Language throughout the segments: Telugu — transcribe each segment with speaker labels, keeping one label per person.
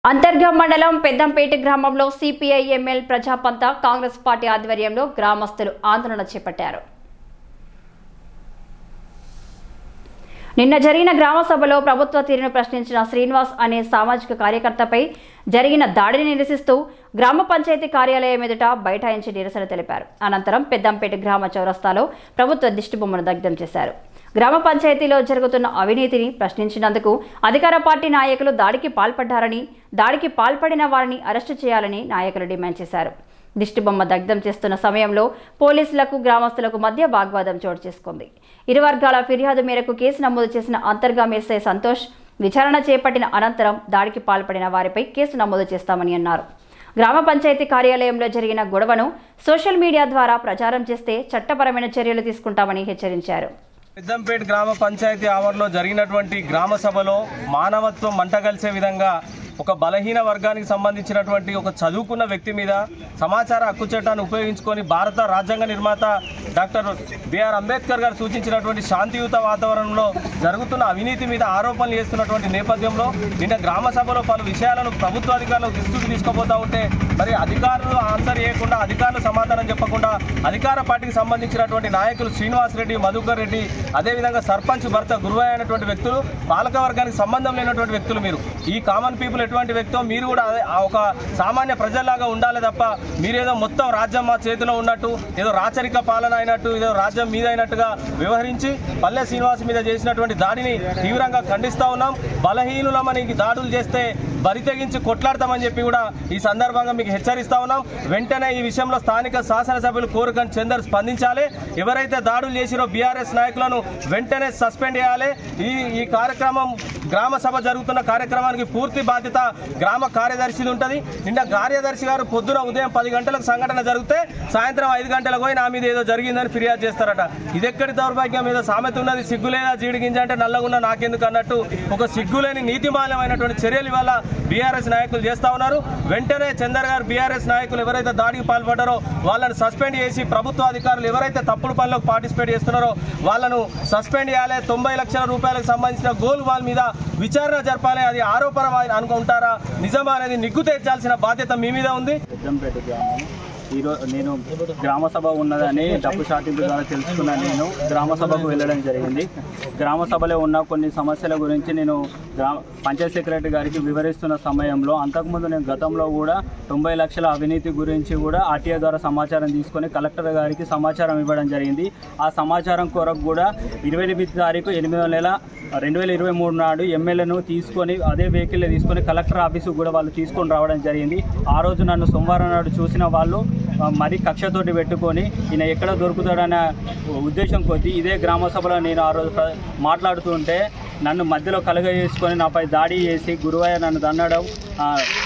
Speaker 1: అంతర్గం మండలం పెద్దంపేట గ్రామంలో సిపిఐ ఎంఎల్ ప్రజాపంత కాంగ్రెస్ పార్టీ ఆధ్వర్యంలో గ్రామస్తులు ఆందోళన చేపట్టారు నిన్న జరిగిన గ్రామ సభలో ప్రభుత్వ తీరును ప్రశ్నించిన శ్రీనివాస్ అనే సామాజిక కార్యకర్తపై జరిగిన దాడిని నిరసిస్తూ గ్రామ పంచాయతీ కార్యాలయం ఎదుట బైఠాయించి నిరసన తెలిపారు అనంతరం పెద్దంపేట గ్రామ చౌరస్తాలో ప్రభుత్వ దిష్టిబొమ్మను దగ్ధం చేశారు గ్రామ పంచాయతీలో జరుగుతున్న అవినీతిని ప్రశ్నించినందుకు అధికార పార్టీ నాయకులు దాడికి పాల్పడ్డారని దాడికి పాల్పడిన వారిని అరెస్టు చేయాలని నాయకులు డిమాండ్ చేశారు దిష్టిబొమ్మ దగ్ధం చేస్తున్న సమయంలో పోలీసులకు గ్రామస్తులకు మధ్య వాగ్వాదం చోటు చేసుకుంది ఇరు వర్గాల ఫిర్యాదు మేరకు కేసు నమోదు చేసిన అంతర్గాం ఎస్ఐ సంతోష్ విచారణ చేపట్టిన అనంతరం దాడికి పాల్పడిన వారిపై కేసు నమోదు చేస్తామని అన్నారు గ్రామ పంచాయతీ కార్యాలయంలో జరిగిన గొడవను సోషల్ మీడియా ద్వారా ప్రచారం చేస్తే చట్టపరమైన చర్యలు తీసుకుంటామని హెచ్చరించారు
Speaker 2: పెద్దంపేట గ్రామ పంచాయతీ ఆవరణలో జరిగినటువంటి గ్రామ సభలో మానవత్వం మంటగలిసే విధంగా ఒక బలహీన వర్గానికి సంబంధించినటువంటి ఒక చదువుకున్న వ్యక్తి మీద సమాచార హక్కు చట్టాన్ని ఉపయోగించుకొని భారత రాజ్యాంగ నిర్మాత డాక్టర్ బిఆర్ అంబేద్కర్ గారు సూచించినటువంటి శాంతియుత వాతావరణంలో జరుగుతున్న అవినీతి మీద ఆరోపణలు చేస్తున్నటువంటి నేపథ్యంలో నిన్న గ్రామ సభలో పలు విషయాలను ప్రభుత్వ అధికారులకు దృష్టికి తీసుకుపోతా ఉంటే మరి అధికారులు ఆన్సర్ చేయకుండా అధికారులు సమాధానం చెప్పకుండా అధికార పార్టీకి సంబంధించినటువంటి నాయకులు శ్రీనివాస్ రెడ్డి మధుకర్ రెడ్డి అదేవిధంగా సర్పంచ్ భర్త గురువయ్య అయినటువంటి వ్యక్తులు పాలక వర్గానికి సంబంధం లేనటువంటి వ్యక్తులు మీరు ఈ కామన్ పీపుల్ ఎటువంటి వ్యక్తో మీరు కూడా అదే- ఆ ఒక సామాన్య ప్రజల్లాగా ఉండాలి తప్ప మీరేదో మొత్తం రాజ్యం మా చేతిలో ఉన్నట్టు ఏదో రాచరిక పాలన అయినట్టు ఏదో రాజ్యం మీద అయినట్టుగా వ్యవహరించి పల్లె శ్రీనివాస్ మీద చేసినటువంటి దాడిని తీవ్రంగా ఖండిస్తా ఉన్నాం బలహీనులమని దాడులు చేస్తే బరి తెగించి కొట్లాడతామని చెప్పి కూడా ఈ సందర్భంగా మీకు హెచ్చరిస్తా ఉన్నాం వెంటనే ఈ విషయంలో స్థానిక శాసనసభ్యులు కోరుకని చందర్ స్పందించాలి ఎవరైతే దాడులు చేసిరో బీఆర్ఎస్ నాయకులను వెంటనే సస్పెండ్ చేయాలి ఈ ఈ కార్యక్రమం గ్రామ సభ జరుగుతున్న కార్యక్రమానికి పూర్తి బాధ్యత గ్రామ కార్యదర్శిది ఉంటుంది నిన్న కార్యదర్శి గారు పొద్దున ఉదయం పది గంటలకు సంఘటన జరిగితే సాయంత్రం ఐదు గంటలకు పోయి నా మీద ఏదో జరిగిందని ఫిర్యాదు చేస్తారట ఇది ఎక్కడి దౌర్భాగ్యం ఏదో సామెత ఉన్నది సిగ్గులేదా జీడిగింజ అంటే నల్లగున్న నాకెందుకు అన్నట్టు ఒక సిగ్గులేని నీతిమాల్యమైనటువంటి చర్యలు ఇవాళ బీఆర్ఎస్ నాయకులు చేస్తా ఉన్నారు వెంటనే చందర్ గారు బీఆర్ఎస్ నాయకులు ఎవరైతే దాడికి పాల్పడ్డారో వాళ్ళని సస్పెండ్ చేసి ప్రభుత్వ అధికారులు ఎవరైతే తప్పుడు పనులకు పార్టిసిపేట్ చేస్తున్నారో వాళ్ళను సస్పెండ్ చేయాలి తొంభై లక్షల రూపాయలకు సంబంధించిన గోల్ వాల్ మీద విచారణ జరపాలి అది ఆరోపణ అనుకుంటారా నిజమా అనేది నిగ్గు తెచ్చాల్సిన బాధ్యత మీ మీద ఉంది
Speaker 3: పెద్దంపేట గ్రామం ఈరోజు నేను గ్రామ సభ ఉన్నదని డబ్బు షాటింపు ద్వారా తెలుసుకున్న నేను గ్రామ సభకు వెళ్ళడం జరిగింది గ్రామ సభలో ఉన్న కొన్ని సమస్యల గురించి నేను గ్రామ పంచాయత్ సెక్రటరీ గారికి వివరిస్తున్న సమయంలో అంతకుముందు నేను గతంలో కూడా తొంభై లక్షల అవినీతి గురించి కూడా ఆర్టీఐ ద్వారా సమాచారం తీసుకొని కలెక్టర్ గారికి సమాచారం ఇవ్వడం జరిగింది ఆ సమాచారం కొరకు కూడా ఇరవై ఎనిమిది తారీఖు ఎనిమిదో నెల రెండు వేల ఇరవై మూడు నాడు ఎమ్మెల్యేను తీసుకొని అదే వెహికల్ తీసుకొని కలెక్టర్ ఆఫీసుకు కూడా వాళ్ళు తీసుకొని రావడం జరిగింది ఆ రోజు నన్ను సోమవారం నాడు చూసిన వాళ్ళు ఆ, మరీ కక్షతోటి పెట్టుకొని ఈయన ఎక్కడ దొరుకుతాడన్న ఉద్దేశం కొద్దీ ఇదే గ్రామ సభలో నేను ఆ రోజు ప్ర- మాట్లాడుతుంటే నన్ను మధ్యలో కలుగజేసుకొని నాపై దాడి చేసి గురువయ్య నన్ను దన్నడం ఆ,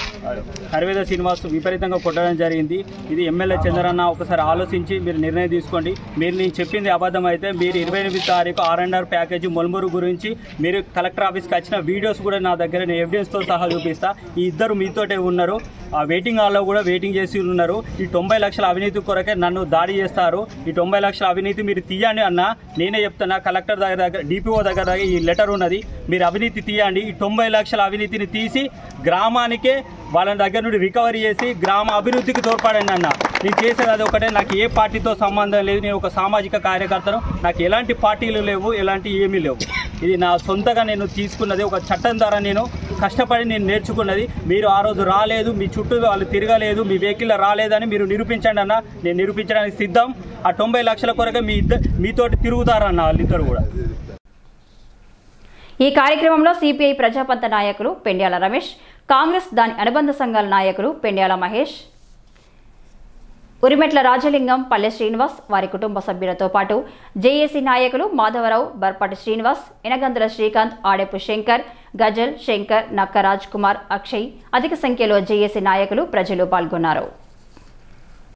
Speaker 3: కరివేద శ్రీనివాస్ విపరీతంగా కొట్టడం జరిగింది ఇది ఎమ్మెల్యే చంద్రన్న ఒకసారి ఆలోచించి మీరు నిర్ణయం తీసుకోండి మీరు నేను చెప్పింది అబద్ధం అయితే మీరు ఇరవై ఎనిమిది తారీఖు R and R package Molamuru గురించి మీరు కలెక్టర్ ఆఫీస్కి వచ్చిన వీడియోస్ కూడా నా దగ్గర నేను ఎవిడెన్స్తో సహా చూపిస్తా ఈ ఇద్దరు మీతోటే ఉన్నారు ఆ వెయిటింగ్ హాల్లో కూడా వెయిటింగ్ చేసి ఉన్నారు ఈ తొంభై లక్షల అవినీతి కొరకే నన్ను దాడి చేస్తారు ఈ తొంభై లక్షల అవినీతి మీరు తీయండి అన్న నేనే చెప్తున్నా కలెక్టర్ దగ్గర దగ్గర డిపిఓ దగ్గర దగ్గర ఈ లెటర్ ఉన్నది మీరు అవినీతి తీయండి ఈ తొంభై లక్షల అవినీతిని తీసి గ్రామానికే వాళ్ళ దగ్గర నుండి రికవరీ చేసి గ్రామ అభివృద్ధికి తోడ్పడండి అన్న నేను చేసేది అది ఒకటే నాకు ఏ పార్టీతో సంబంధం లేదు నేను ఒక సామాజిక కార్యకర్తను నాకు ఎలాంటి పార్టీలు లేవు ఎలాంటి ఏమీ లేవు ఇది నా సొంతగా నేను తీసుకున్నది ఒక చట్టం ద్వారా నేను కష్టపడి నేను నేర్చుకున్నది మీరు ఆ రోజు రాలేదు మీ చుట్టూ వాళ్ళు తిరగలేదు మీ వెహికల్ రాలేదని మీరు నిరూపించండి అన్న నేను నిరూపించడానికి సిద్ధం ఆ తొంభై లక్షల కొరకే మీ ఇద్దరు మీతోటి తిరుగుతారన్న వాళ్ళిద్దరు కూడా
Speaker 1: ఈ కార్యక్రమంలో సిపిఐ ప్రజాపంత నాయకులు పెండ్యాల రమేష్ కాంగ్రెస్ దాని అనుబంధ సంఘాల నాయకులు పెండ్యాల మహేష్ ఉరిమెట్ల రాజలింగం పల్లె శ్రీనివాస్ వారి కుటుంబ సభ్యులతో పాటు జేఏసీ నాయకులు మాధవరావు బర్పాటి శ్రీనివాస్ ఎనగందుల శ్రీకాంత్ ఆడెపు శంకర్ గజల్ శంకర్ నక్క రాజ్ కుమార్ అక్షయ్ అధిక సంఖ్యలో జేఏసీ నాయకులు ప్రజలు పాల్గొన్నారు